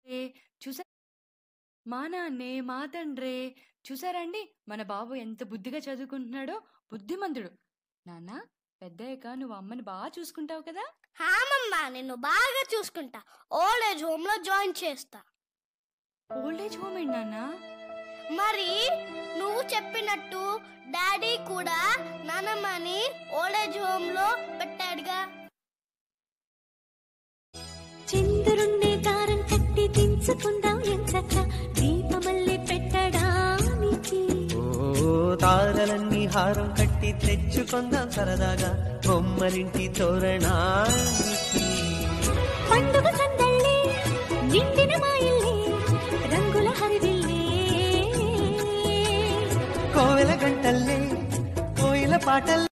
ఏ చూసా మా నాన్నే మా తండ్రే చూసారండి మన బాబు ఎంత బుద్ధిగా చదువుకుంటున్నాడో బుద్ధిమంతుడు నాన్న పెద్దయ్యాక నువ్వు అమ్మని బాగా చూసుకుంటావు కదా హామమ్మా నిన్ను బాగా చూసుకుంటా ఓల్డ్ ఏజ్ హోమ్ లో జాయిన్ చేస్తా ఓల్డ్ ఏజ్ హోమ్ ఏంటి నాన్న మరి నువ్వు చెప్పినట్టు డాడీ కూడా నానమ్మని ఓల్డ్ ఏజ్ హోమ్ లో పెట్టాడుగా చంద్రుణ్ణి దారం కట్టి దించుకుందాం ఎంచక్క దీపమల్లి పెట్టడానికి ఓ తారలన్నీ హారం కట్టి తెచ్చుకుందాం సరదాగా బొమ్మలింటి తోరణానికి పండుగ సందళ్ళే నిండిన మా ఇల్లే రంగుల హరివిల్లే కోవెల గంటల్లే కోయిల పాటల్లే